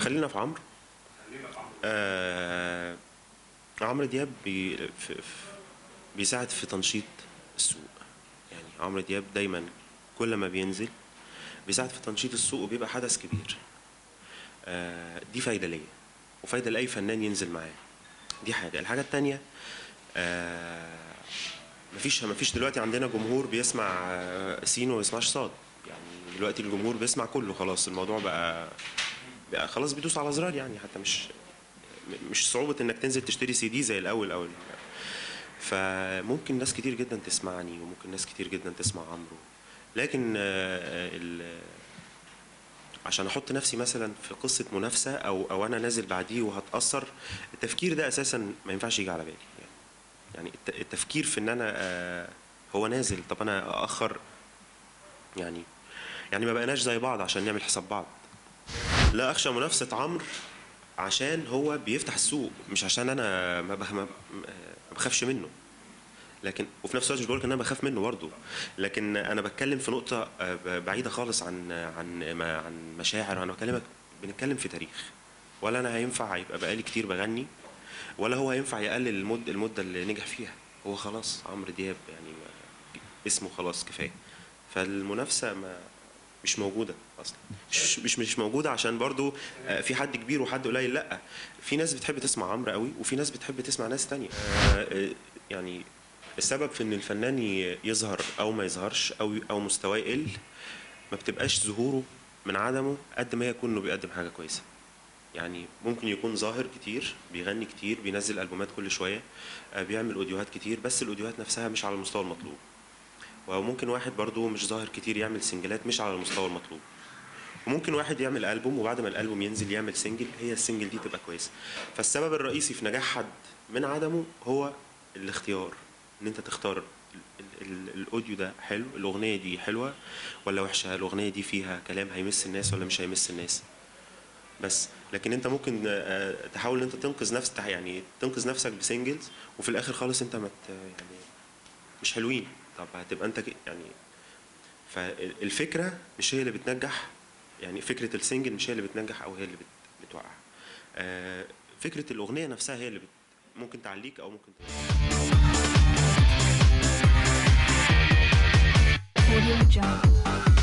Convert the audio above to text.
خلينا في عمرو آه عمرو دياب بي في في بيساعد في تنشيط السوق يعني عمرو دياب دايما كل ما بينزل بيساعد في تنشيط السوق وبيبقى حدث كبير آه دي فايدة ليا وفايدة لأي فنان ينزل معاه دي حاجة الحاجة التانية آه مفيش مفيش دلوقتي عندنا جمهور بيسمع آه، سين وما يسمعش صاد يعني دلوقتي الجمهور بيسمع كله خلاص الموضوع بقى بقى خلاص بيدوس على زرار يعني حتى مش مش صعوبة انك تنزل تشتري سي دي زي الاول او ال- فممكن ناس كتير جدا تسمعني وممكن ناس كتير جدا تسمع عمرو لكن آه، ال- عشان احط نفسي مثلا في قصه منافسه او او انا نازل بعديه وهتاثر التفكير ده اساسا ما ينفعش يجي على بالي يعني يعني الت- التفكير في ان انا آه، هو نازل طب انا اخر يعني يعني ما بقيناش زي بعض عشان نعمل حساب بعض لا اخشى منافسه عمرو عشان هو بيفتح السوق مش عشان انا ما بخ- ما ما بخافش منه لكن وفي نفس الوقت مش بقول ان انا بخاف منه برضه لكن انا بتكلم في نقطه آه، ب- بعيده خالص عن عن ما- عن مشاعر انا بكلمك بنتكلم في تاريخ ولا انا هينفع يبقى بقالي كتير بغني ولا هو هينفع يقلل المده المده اللي نجح فيها هو خلاص عمرو دياب يعني ما اسمه خلاص كفايه فالمنافسه ما مش موجوده اصلا مش مش مش موجوده عشان برضو آه، في حد كبير وحد قليل لا في ناس بتحب تسمع عمرو قوي وفي ناس بتحب تسمع ناس تانية آه، آه، يعني السبب في ان الفنان ي- يظهر او ما يظهرش او او مستواه يقل ما بتبقاش ظهوره من عدمه قد ما يكون انه بيقدم حاجه كويسه يعني ممكن يكون ظاهر كتير بيغني كتير بينزل البومات كل شويه آه، بيعمل اوديوهات كتير بس الاوديوهات نفسها مش على المستوى المطلوب وممكن واحد برضو مش ظاهر كتير يعمل سنجلات مش على المستوى المطلوب وممكن واحد يعمل ألبوم وبعد ما الألبوم ينزل يعمل سنجل هي السنجل دي تبقى كويسة فالسبب الرئيسي في نجاح حد من عدمه هو الاختيار ان انت تختار ال- ال- ال- الاوديو ده حلو الاغنيه دي حلوه ولا وحشه الاغنيه دي فيها كلام هيمس الناس ولا مش هيمس الناس بس لكن انت ممكن آه، تحاول ان انت تنقذ نفسك يعني تنقذ نفسك بسنجلز وفي الاخر خالص انت ما ت- يعني مش حلوين طب هتبقى انت ك- يعني فالفكره مش هي اللي بتنجح يعني فكره السنجل مش هي اللي بتنجح او هي اللي بت- بتوقع آه، فكره الاغنيه نفسها هي اللي بت ممكن تعليك او ممكن تبقى Audio Jungle.